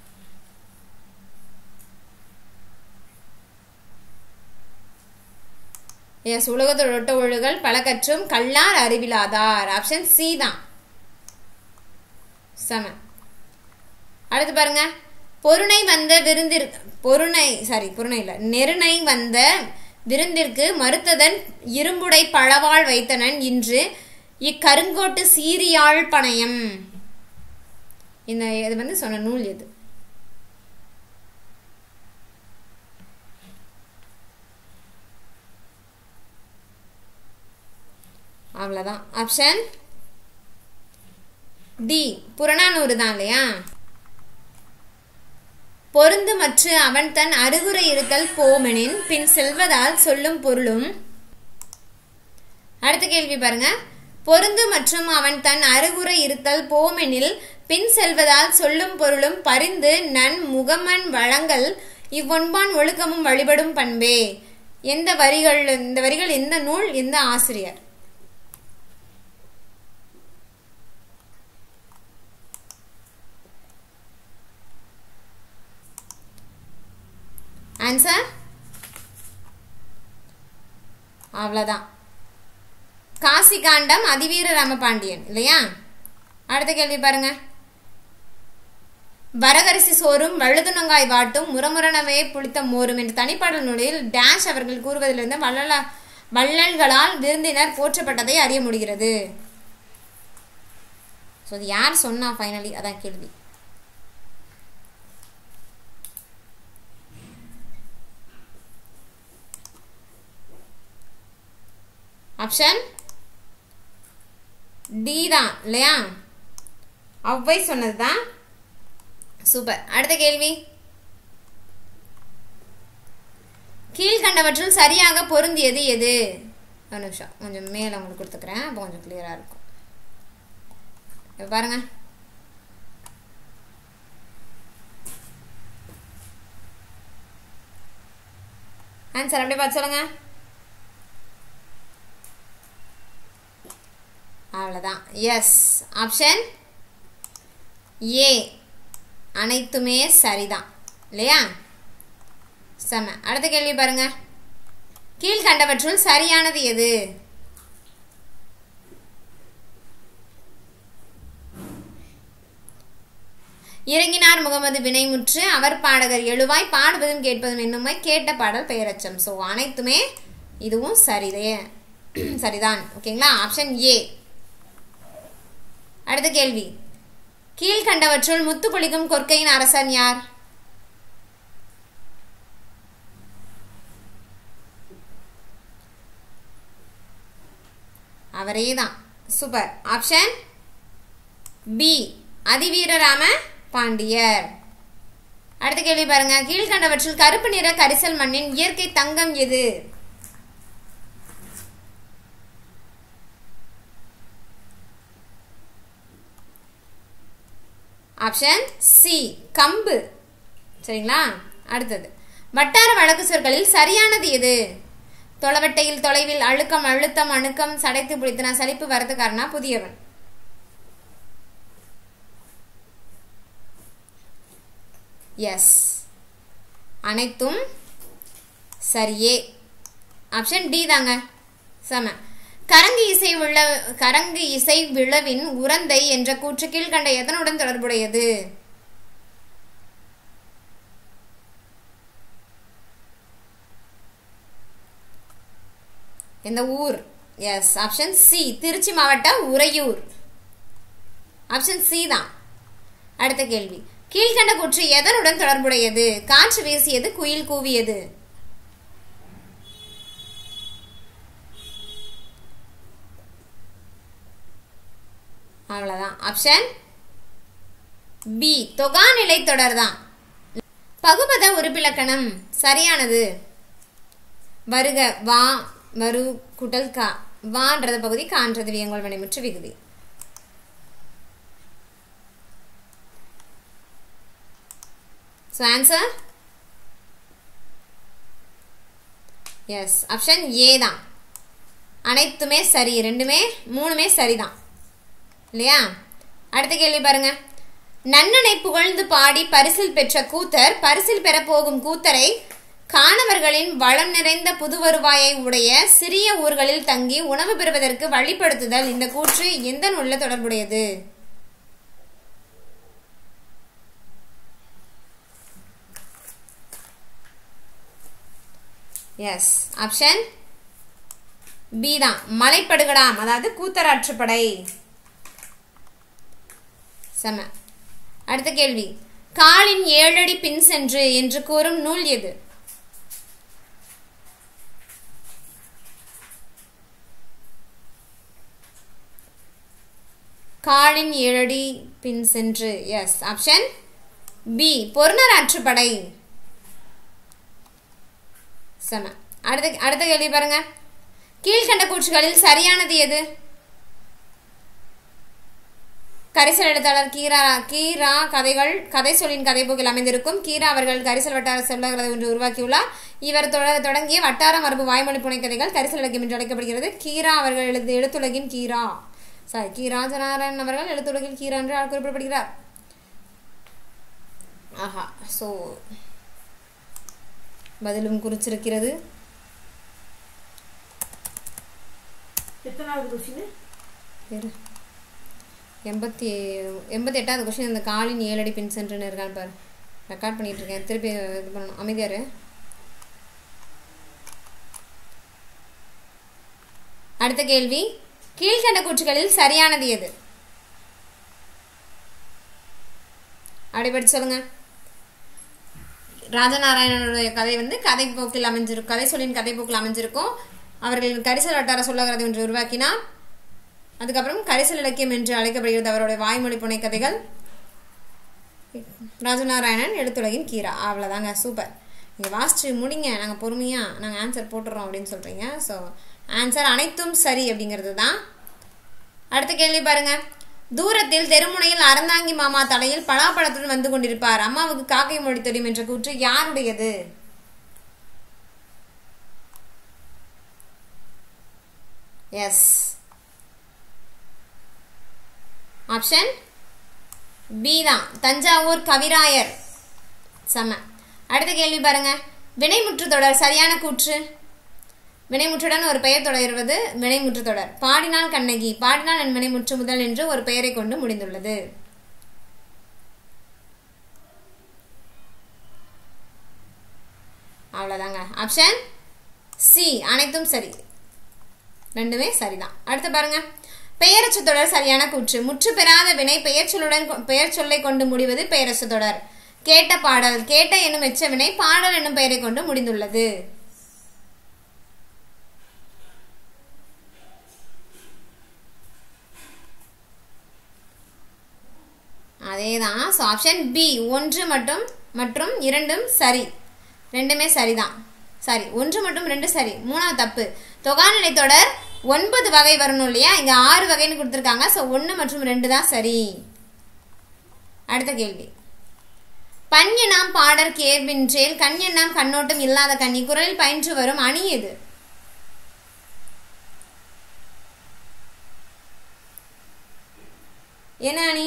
எஸ் உலகத்தோட ஒட்ட ஒழுகல் பழக்கற்றும் கல்லார் அறிவிலாதார் ஆப்ஷன் சி தான் செம அடுத்து பாருங்க பொருணை வந்த விருந்திற் பொருணை சாரி பொருணை இல்ல நெருணை வந்த விருந்திற்கு மறுத்ததன் இரும்புடை பழவாள் வைத்தனன் இன்று இக்கருங்கோட்டு சீரியாழ் பணயம் இந்த இது வந்து சொன்ன நூல் எது அவ்வளோதான் ஆப்ஷன் டி புறநானூறு தான் இல்லையா பொருந்து மற்ற அவன் தன் அறிவுரை இருத்தல் போமெனின் பின் செல்வதால் சொல்லும் பொருளும் அடுத்த கேள்வி பாருங்க பொருந்து மற்றும் அவன் தன் அறிவுரை இருத்தல் போமெனில் பின் செல்வதால் சொல்லும் பொருளும் பரிந்து நன் முகமன் வழங்கல் இவ்வொன்பான் ஒழுக்கமும் வழிபடும் பண்பே எந்த வரிகள் இந்த வரிகள் எந்த நூல் எந்த ஆசிரியர் ஆன்சர் அவ்வளோதான் காசி காண்டம் அதிவீர ராமபாண்டியன் இல்லையா அடுத்த கேள்வி பாருங்க வரகரிசி சோறும் வழுதுணங்காய் வாட்டும் முரமுரணவே புளித்த மோரும் என்ற தனிப்பாடல் நூலில் டேஷ் அவர்கள் கூறுவதிலிருந்து வள்ளல வள்ளல்களால் விருந்தினர் போற்றப்பட்டதை அறிய முடிகிறது ஸோ அது யார் சொன்னா ஃபைனலி அதான் கேள்வி ஆப்ஷன் டி தான் இல்லையா அவ்வை சொன்னது தான் சூப்பர் அடுத்த கேள்வி கீழ்கண்டவற்றுள் சரியாக பொருந்தியது எது ஒரு நிமிஷம் கொஞ்சம் மேலே உங்களுக்கு கொடுத்துக்கிறேன் அப்போ கொஞ்சம் கிளியராக இருக்கும் இப்ப பாருங்க ஆன்சர் அப்படியே பார்த்து சொல்லுங்க அவ்வளோதான் எஸ் ஆப்ஷன் ஏ அனைத்துமே சரிதான் இல்லையா செம அடுத்த கேள்வி பாருங்க கீழ்கண்டவற்றுள் சரியானது எது இறங்கினார் முகமது வினைமுற்று அவர் பாடகர் எழுவாய் பாடுவதும் கேட்பதும் என்னுமை கேட்ட பாடல் பெயரச்சம் ஸோ அனைத்துமே இதுவும் சரிதே சரிதான் ஓகேங்களா ஆப்ஷன் ஏ அடுத்த கேள்வி கீழ்கண்டவற்றுள் முத்து பொழிக்கும் கொற்கையின் அரசன் யார் அவரே தான் சூப்பர் ஆப்ஷன் பி அதிவீரராம பாண்டியர் அடுத்த கேள்வி பாருங்க கீழ்கண்டவற்றில் கருப்பு நிற கரிசல் மண்ணின் இயற்கை தங்கம் எது ஆப்ஷன் சி கம்பு சரிங்களா அடுத்தது வட்டார வழக்கு சொற்களில் சரியானது எது தொலைவட்டையில் தொலைவில் அழுக்கம் அழுத்தம் அணுக்கம் சடைத்து பிடித்தன சலிப்பு வரதுக்காரனா புதியவன் எஸ் அனைத்தும் சரியே ஆப்ஷன் டி தாங்க செம கரங்கு இசை விழ கரங்கு இசை விழவின் உரந்தை என்ற கூற்று கீழ்கண்ட எதனுடன் தொடர்புடையது இந்த ஊர் எஸ் ஆப்ஷன் சி திருச்சி மாவட்டம் உறையூர் ஆப்ஷன் சி தான் அடுத்த கேள்வி கீழ்கண்ட கூற்று எதனுடன் தொடர்புடையது காற்று வீசியது குயில் கூவியது அவ்வளவுதான் ஆப்ஷன் பி தொகாநிலை தொடர் தான் பகுபத உறுப்பிலக்கணம் சரியானது வருக வா வரு குட்டல் கா வான்றது பகுதி கான்றது வியங்கோல் வினைமுற்று விகுதி so answer yes option A தான் அனைத்துமே சரி ரெண்டுமே மூணுமே சரிதான் இல்லையா அடுத்த கேள்வி பாருங்க நன்னனை புகழ்ந்து பாடி பரிசில் பெற்ற கூத்தர் பரிசில் பெற போகும் கூத்தரை காணவர்களின் வளம் நிறைந்த புது வருவாயை உடைய சிறிய ஊர்களில் தங்கி உணவு பெறுவதற்கு வழிப்படுத்துதல் இந்த கூற்று எந்த நூல்ல தொடர்புடையது எஸ் ஆப்ஷன் பி தான் மலைப்படுகடாம் அதாவது கூத்தராற்றுப்படை செம அடுத்த கேள்வி காலின் ஏழடி பின் சென்று என்று கூறும் நூல் எது காலின் ஏழடி பின் சென்று yes option B Porunar Aatruppadai செம அடுத்த அடுத்த கேள்வி பாருங்க கீழ்கண்ட கூற்றுகளில் சரியானது எது கரிசல் எழுத்தாளர் கீரா கீரா கதைகள் கதை சொல்லின் கதைபோக்கில் அமைந்திருக்கும் கீரா அவர்கள் கரிசல் வட்டார சொல்லகதை ஒன்று உருவாக்கியுள்ளார் இவர் தொட- தொடங்கிய வட்டார மரபு வாய்மொழி புனை கதைகள் கரிசல் இலக்கியம் என்று அழைக்கப்படுகிறது கீரா அவர்கள் எழுது எழுத்துலகின் கீரா சாரி கி ராஜநாராயணன் அவர்கள் எழுத்துலகில் கீரா என்று குறிப்பிடப்படுகிறார் ஆஹா ஸோ பதிலும் குறிச்சிருக்கிறது எத்தனாவது கொஸ்டின் இரு. எண்பத்தி எண்பத்தி எட்டாவது கொஸ்டின் இந்த காலின் ஏழடி பின் சென்றுன்னு இருக்கான்னு பாரு ரெக்கார்ட் பண்ணிட்டு இருக்கேன் திருப்பி இது பண்ணணும் அமைதியாரு அடுத்த கேள்வி கீழ்கண்ட கூற்றுகளில் சரியானது எது அப்படி படிச்சு சொல்லுங்க ராஜநாராயணனுடைய கதை வந்து கதை போக்கில் அமைஞ்சிருக்கும் கதை சொல்லின் கதை போக்கில் அமைஞ்சிருக்கும் அவர்கள் கரிசல் வட்டார சொல்லகதை ஒன்று உருவாக்கினார் அதுக்கப்புறம் கரிசல் இலக்கியம் என்று அழைக்கப்படுகிறது அவருடைய வாய்மொழி புனை கதைகள் ராஜநாராயணன் எழுத்துலகின் கீரா அவ்வளோதாங்க சூப்பர் நீங்கள் வாசிச்சு முடிங்க நாங்கள் பொறுமையாக நாங்கள் ஆன்சர் போட்டுறோம் அப்படின்னு சொல்கிறீங்க ஸோ ஆன்சர் அனைத்தும் சரி அப்படிங்கிறது தான் அடுத்த கேள்வி பாருங்க தூரத்தில் தெருமுனையில் அறந்தாங்கி மாமா தலையில் பலாப்பழத்துடன் வந்து கொண்டிருப்பார் அம்மாவுக்கு காக்கை மொழி தெரியும் என்ற கூற்று யாருடையது எஸ் ஆப்ஷன் பி தான் தஞ்சாவூர் கவிராயர் செம அடுத்த கேள்வி பாருங்க வினைமுற்று தொடர் சரியான கூற்று வினைமுற்றுடன் ஒரு பெயர் தொடர்வது வினைமுற்று தொடர் பாடினால் கண்ணகி பாடினால் என் வினைமுற்று முதல் என்று ஒரு பெயரை கொண்டு முடிந்துள்ளது அவ்வளோதாங்க ஆப்ஷன் சி அனைத்தும் சரி ரெண்டுமே சரிதான் அடுத்து பாருங்க பெயரச்சு தொடர் சரியான கூற்று முற்று பெறாத வினை பெயர் சொல்லுடன் பெயர் சொல்லை கொண்டு முடிவது பெயரச்சு தொடர் கேட்ட பாடல் கேட்ட என்னும் எச்ச வினை பாடல் என்னும் பெயரை கொண்டு முடிந்துள்ளது அதேதான் ஸோ ஆப்ஷன் பி ஒன்று மட்டும் மற்றும் இரண்டும் சரி ரெண்டுமே சரிதான் சாரி ஒன்று மட்டும் ரெண்டு சரி மூணாவது தப்பு தொகாநிலை தொடர் ஒன்பது வகை வரணும் இல்லையா இங்க ஆறு வகைன்னு கொடுத்துருக்காங்க ஸோ ஒன்று மற்றும் ரெண்டு தான் சரி அடுத்த கேள்வி பன்யனாம் பாடற் கேர்பின்றேல் கண்யனாம் கண்ணோட்டம் இல்லாத கண்ணி குரலில் பயின்று வரும் அணி எது என்ன அணி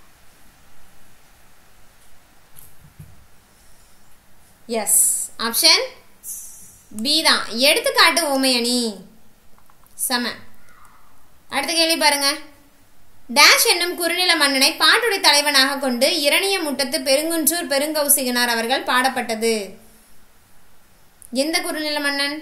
எஸ் ஆப்ஷன் பி தான் எடுத்துக்காட்டு ஓமை அணி சம அடுத்த கேள்வி பாருங்க டேஷ் என்னும் குறுநில மன்னனை பாட்டுடை தலைவனாக கொண்டு இரணிய முட்டத்து பெருங்குன்றூர் பெருங்கௌசிகனார் அவர்கள் பாடப்பட்டது எந்த குறுநில மன்னன்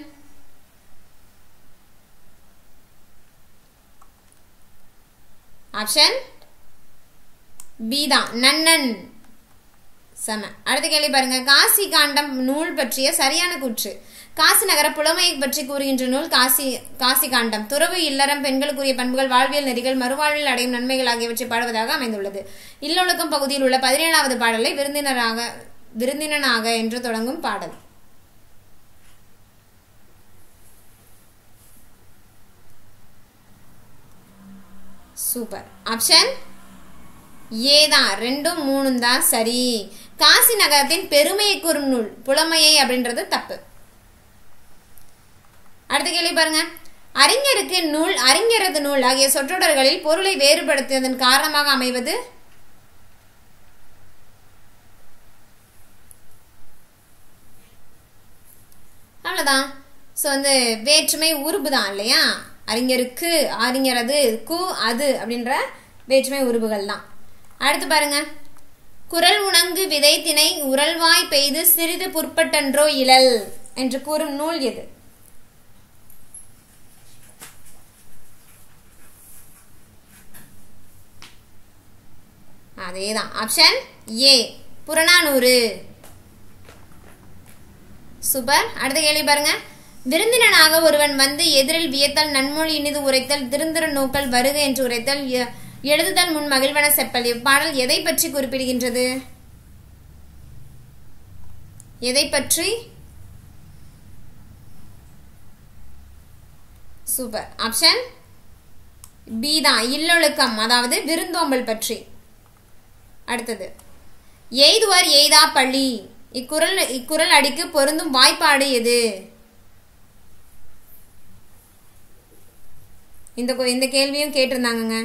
ஆப்ஷன் பி தான் நன்னன் செம அடுத்த கேள்வி பாருங்க காசி காண்டம் நூல் பற்றிய சரியான கூற்று காசி நகர புலமையை பற்றி கூறுகின்ற நூல் காசி காசி காண்டம் துறவு இல்லறம் பெண்களுக்குரிய பண்புகள் வாழ்வியல் நெறிகள் மறுவாழ்வில் அடையும் நன்மைகள் ஆகியவற்றை பாடுவதாக அமைந்துள்ளது இல்லொழுக்கம் பகுதியில் உள்ள பதினேழாவது பாடலை விருந்தினராக விருந்தினனாக என்று தொடங்கும் பாடல் சூப்பர் ஆப்ஷன் ஏ தான் ரெண்டும் மூணும் தான் சரி காசி நகரத்தின் பெருமையை கூறும் நூல் புலமையை அப்படின்றது தப்பு அடுத்த கேள்வி பாருங்க அறிஞருக்கு நூல் அறிஞரது நூல் ஆகிய சொற்றொடர்களில் பொருளை வேறுபடுத்தியதன் காரணமாக அமைவது அவ்வளோதான் ஸோ வந்து வேற்றுமை உருபு தான் இல்லையா அறிஞருக்கு அறிஞரது கு அது அப்படின்ற வேற்றுமை உருபுகள் தான் அடுத்து பாருங்க குரல் உணங்கு விதை திணை உரல்வாய் பெய்து சிறிது புற்பட்டன்றோ இழல் என்று கூறும் நூல் எது அதேதான் ஆப்ஷன் ஏ புறநானூறு சூப்பர் அடுத்த கேள்வி பாருங்க விருந்தினனாக ஒருவன் வந்து எதிரில் வியத்தல் நன்மொழி இனிது உரைத்தல் திருந்திர நோக்கல் வருக என்று உரைத்தல் எ- எழுதுதல் முன் மகிழ்வன செப்பல் இப்பாடல் எதை பற்றி குறிப்பிடுகின்றது எதை பற்றி சூப்பர் ஆப்ஷன் பி தான் இல்லொழுக்கம் அதாவது விருந்தோம்பல் பற்றி அடுத்தது எய்துவர் எய்தா பள்ளி இக்குறள் இக்குறள் அடிக்கு பொருந்தும் வாய்ப்பாடு எது இந்த கொ- இந்த கேள்வியும் கேட்டிருந்தாங்கங்க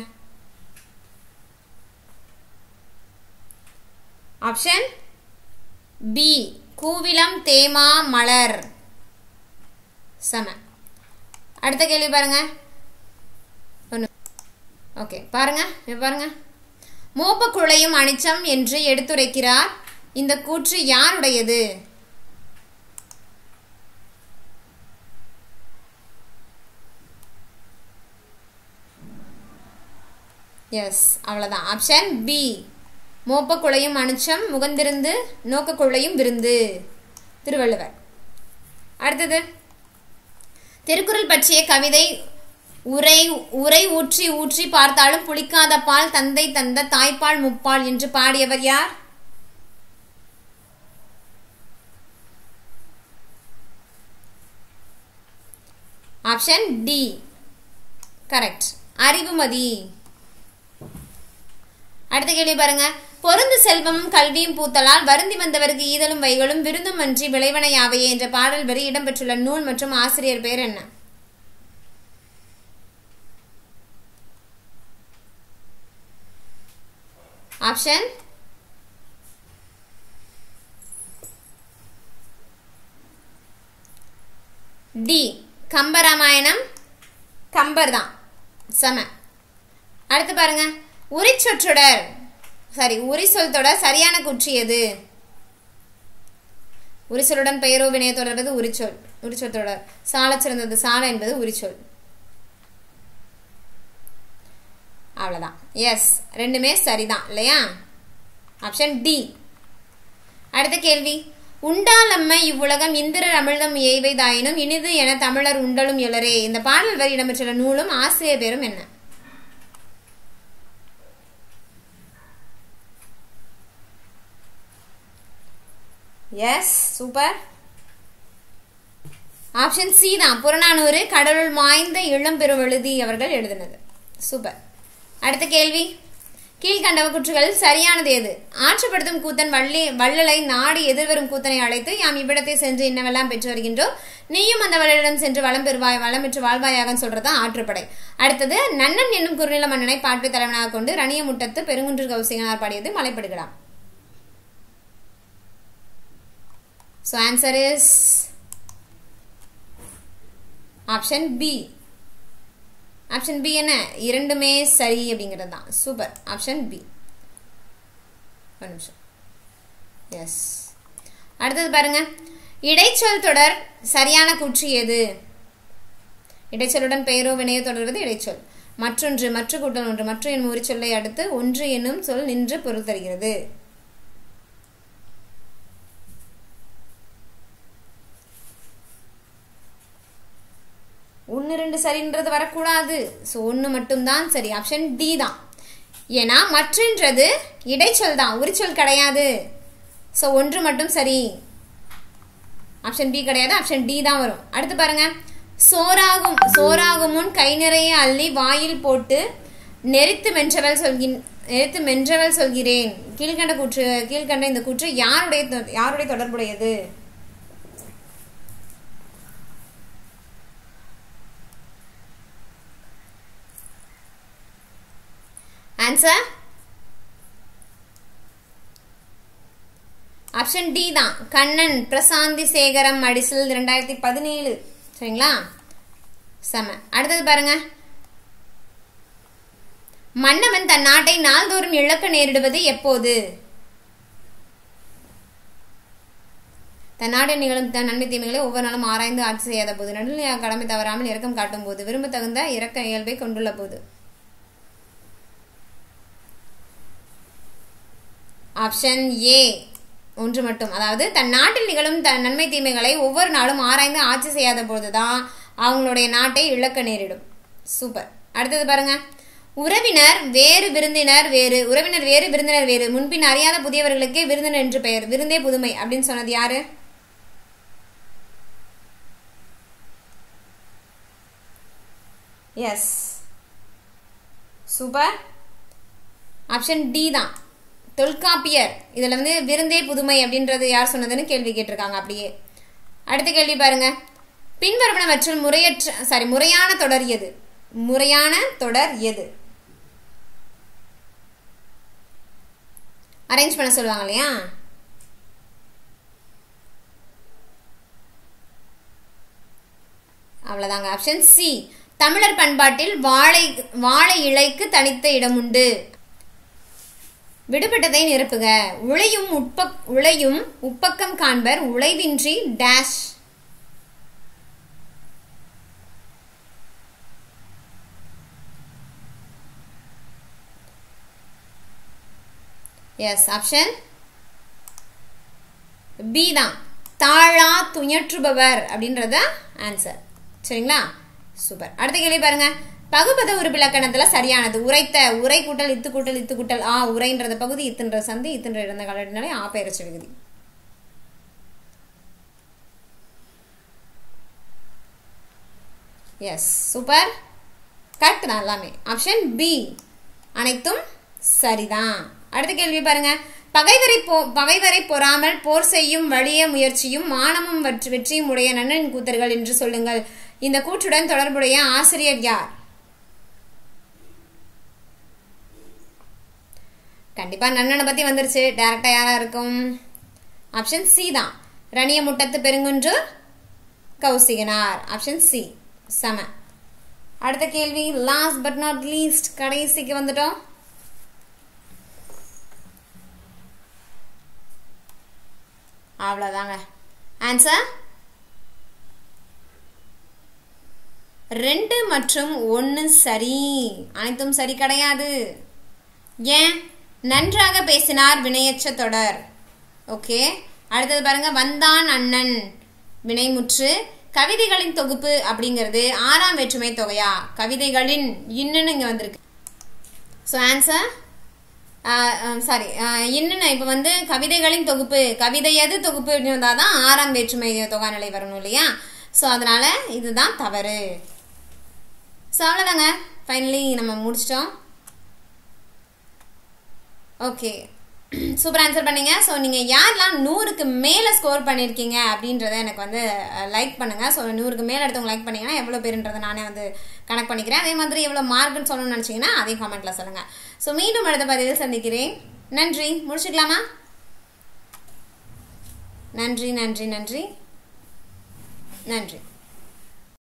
ஆப்ஷன் பி கூவிலம் தேமா மலர் சம அடுத்த கேள்வி பாருங்க ஒன்று ஓகே பாருங்க இங்க பாருங்க மோப்ப குழையும் அனிச்சம் என்று எடுத்துரைக்கிறார் இந்த கூற்று யாருடையது எஸ் அவ்வளவுதான் ஆப்ஷன் பி மோப்ப குழையும் அனிச்சம் முகந்திருந்து நோக்க குழையும் விருந்து திருவள்ளுவர் அடுத்தது திருக்குறள் பற்றிய கவிதை உரை உரை ஊற்றி ஊற்றி பார்த்தாலும் புளிக்காத பால் தந்தை தந்த தாய்ப்பால் முப்பால் என்று பாடியவர் யார் ஆப்ஷன் டி கரெக்ட் அறிவுமதி அடுத்த கேள்வி பாருங்க பொருந்து செல்வமும் கல்வியும் பூத்தலால் வருந்தி வந்தவருக்கு ஈதலும் வைகளும் விருந்தும் அன்றி விளைவனையாவையே என்ற பாடல் வரி இடம்பெற்றுள்ள நூல் மற்றும் ஆசிரியர் பெயர் என்ன ஆப்ஷன் டி கம்பராமாயணம் கம்பர் தான் சம அடுத்து பாருங்க உரிச்சொற்றொடர் சாரி உரிசொல் தொடர் சரியான குற்றி எது உரிசொல்லுடன் பெயரோ வினையோ தொடர்வது உரிச்சொல் உரிச்சொல் தொடர் சாலச் சிறந்தது சால என்பது உரிச்சொல் அவ்வளவுதான் எஸ் ரெண்டுமே சரிதான் இல்லையா ஆப்ஷன் டி அடுத்த கேள்வி உண்டாலம்ம இவ்வுலகம் இந்திரர் அமிழ்தம் ஏய்வைதாயினும் இனிது என தமிழர் உண்டலும் எழரே இந்த பாடல் வரி இடம்பெற்றுள்ள நூலும் ஆசிரியர் பேரும் என்ன எஸ் சூப்பர் ஆப்ஷன் சி தான் புறநானூறு கடவுள் மாய்ந்த இளம்பெருவெழுதி அவர்கள் எழுதினது சூப்பர் அடுத்த கேள்வி கீழ்கண்டவ குற்றுகள் சரியானது எது ஆற்றுப்படுத்தும் கூத்தன் வள்ளி வள்ளலை நாடு எதிர்வரும் கூத்தனை அழைத்து யாம் இவ்விடத்தை சென்று இன்னவெல்லாம் பெற்று வருகின்றோம் நீயும் அந்த வள்ளலிடம் சென்று வளம் பெறுவாய் வளம் பெற்று வாழ்வாயாக சொல்றதுதான் ஆற்றுப்படை அடுத்தது நன்னன் என்னும் குறுநில மன்னனை பாட்டு தலைவனாக கொண்டு ரணிய முட்டத்து பெருங்குன்று கௌசிகனார் பாடியது மலைப்படுகிறான் So answer is option B option B என்ன இரண்டுமே சரி அப்படிங்கிறது தான் சூப்பர் ஆப்ஷன் பி ஒரு நிமிஷம் எஸ் அடுத்தது பாருங்க இடைச்சொல் தொடர் சரியான கூற்று எது இடைச்சொல்லுடன் பெயரோ வினையோ தொடர்வது இடைச்சொல் மற்றொன்று மற்ற கூட்டல் ஒன்று மற்ற என்னும் ஒரு சொல்லை அடுத்து ஒன்று என்னும் சொல் நின்று பொருள் தருகிறது ஒன்று ரெண்டு சரின்றது வரக்கூடாது ஸோ ஒன்று மட்டும்தான் சரி ஆப்ஷன் டி தான் ஏன்னா மற்றன்றது இடைச்சொல் தான் உரிச்சொல் கிடையாது ஸோ ஒன்று மட்டும் சரி ஆப்ஷன் பி கிடையாது ஆப்ஷன் டி தான் வரும் அடுத்து பாருங்க சோறாகும் சோறாகும் முன் கை நிறைய அள்ளி வாயில் போட்டு நெரித்து மென்றவள் சொல்கின் நெரித்து மென்றவள் சொல்கிறேன் கீழ்கண்ட கூற்று கீழ்கண்ட இந்த கூற்று யாருடைய தொ- யாருடைய தொடர்புடையது ஆன்சர் ஆப்ஷன் டி தான் கண்ணன் பிரசாந்தி சேகரம் அடிசல் ரெண்டாயிரத்தி பதினேழு சரிங்களா செம அடுத்தது பாருங்க மன்னவன் தன் நாட்டை நாள்தோறும் இழக்க நேரிடுவது எப்போது தன் நாட்டில் நிகழும் தன் நன்மை தீமைகளை ஒவ்வொரு நாளும் ஆராய்ந்து ஆட்சி செய்யாத போது நடுநிலையாக கடமை தவறாமல் இரக்கம் காட்டும் போது விரும்ப தகுந்த இரக்க இயல்பை கொண்டுள்ள போது ஆப்ஷன் ஏ ஒன்று மட்டும் அதாவது தன் நாட்டில் நிகழும் தன் நன்மை தீமைகளை ஒவ்வொரு நாளும் ஆராய்ந்து ஆட்சி செய்யாத பொழுதுதான் அவங்களுடைய நாட்டை இழக்க நேரிடும் சூப்பர் அடுத்தது பாருங்க உறவினர் வேறு விருந்தினர் வேறு உறவினர் வேறு விருந்தினர் வேறு முன்பின் அறியாத புதியவர்களுக்கே விருந்தினர் என்று பெயர் விருந்தே புதுமை அப்படின்னு சொன்னது யாரு எஸ் சூப்பர் ஆப்ஷன் டி தான் தொல்காப்பியர் இதில் வந்து விருந்தே புதுமை அப்படின்றது யார் சொன்னதுன்னு கேள்வி கேட்டிருக்காங்க அப்படியே அடுத்த கேள்வி பாருங்க பின்வருவனவற்றில் முறையற்ற சாரி முறையான தொடர் எது முறையான தொடர் எது அரேஞ்ச் பண்ண சொல்லுவாங்க இல்லையா அவ்வளோதாங்க ஆப்ஷன் சி தமிழர் பண்பாட்டில் வாழை வாழை இலைக்கு தனித்த இடம் உண்டு விடுபட்டதை நிரப்புக உழையும் உட்பக் உழையும் உப்பக்கம் காண்பர் உழைவின்றி டேஷ் எஸ் ஆப்ஷன் பி தான் தாழா துயற்றுபவர் அப்படின்றத ஆன்சர் சரிங்களா சூப்பர் அடுத்த கேள்வி பாருங்க பகுபத உறுப்பிலக்கணத்துல சரியானது உரைத்த உரை கூட்டல் இத்து கூட்டல் இத்து கூட்டல் ஆ உரைன்றத பகுதி இத்துன்ற சந்தி இத்துன்ற இறந்த காலடினாலே ஆ பெயரச்ச விகுதி எஸ் சூப்பர் கரெக்ட் தான் எல்லாமே ஆப்ஷன் பி அனைத்தும் சரிதான் அடுத்த கேள்வி பாருங்க பகைவரை போ பகைவரை பொறாமல் போர் செய்யும் வலிய முயற்சியும் மானமும் வெற்றியும் உடைய நன்னன் கூத்தர்கள் என்று சொல்லுங்கள் இந்த கூற்றுடன் தொடர்புடைய ஆசிரியர் யார் கண்டிப்பா நன்னனை பத்தி வந்துருச்சு டைரக்டா யாரா இருக்கும் ஆப்ஷன் சி தான் ரணிய முட்டத்து பெருங்குன்று கௌசிகனார் ஆப்ஷன் சி செம அடுத்த கேள்வி லாஸ்ட் பட் நாட் லீஸ்ட் கடைசிக்கு வந்துட்டோம் அவ்வளோதாங்க ஆன்சர் ரெண்டு மற்றும் ஒன்று சரி அனைத்தும் சரி கிடையாது ஏன் நன்றாக பேசினார் வினையற்ற தொடர் ஓகே அடுத்தது பாருங்க வந்தான் அண்ணன் வினைமுற்று கவிதைகளின் தொகுப்பு அப்படிங்கிறது ஆறாம் வேற்றுமை தொகையா கவிதைகளின் இன்னுன்னு இங்கே வந்திருக்கு ஸோ ஆன்சர் சாரி இன்னும் இப்போ வந்து கவிதைகளின் தொகுப்பு கவிதையது தொகுப்பு இருந்தால் தான் ஆறாம் வேற்றுமை தொகா நிலை வரணும் இல்லையா ஸோ அதனால இதுதான் தவறு ஸோ அவ்வளோதாங்க ஃபைனலி நம்ம முடிச்சிட்டோம் ஓகே சூப்பர் ஆன்சர் பண்ணீங்க ஸோ நீங்கள் யாரெல்லாம் நூறுக்கு மேலே ஸ்கோர் பண்ணியிருக்கீங்க அப்படின்றத எனக்கு வந்து லைக் பண்ணுங்கள் ஸோ நூறுக்கு மேலே எடுத்தவங்க லைக் பண்ணீங்கன்னா எவ்வளோ பேருன்றதை நானே வந்து கனெக்ட் பண்ணிக்கிறேன் அதே மாதிரி எவ்வளோ மார்க்குன்னு சொல்லணும்னு நினச்சிங்கன்னா அதையும் காமெண்ட்டில் சொல்லுங்கள் ஸோ மீண்டும் அடுத்த பதிவில் சந்திக்கிறேன் நன்றி முடிச்சுக்கலாமா நன்றி நன்றி நன்றி நன்றி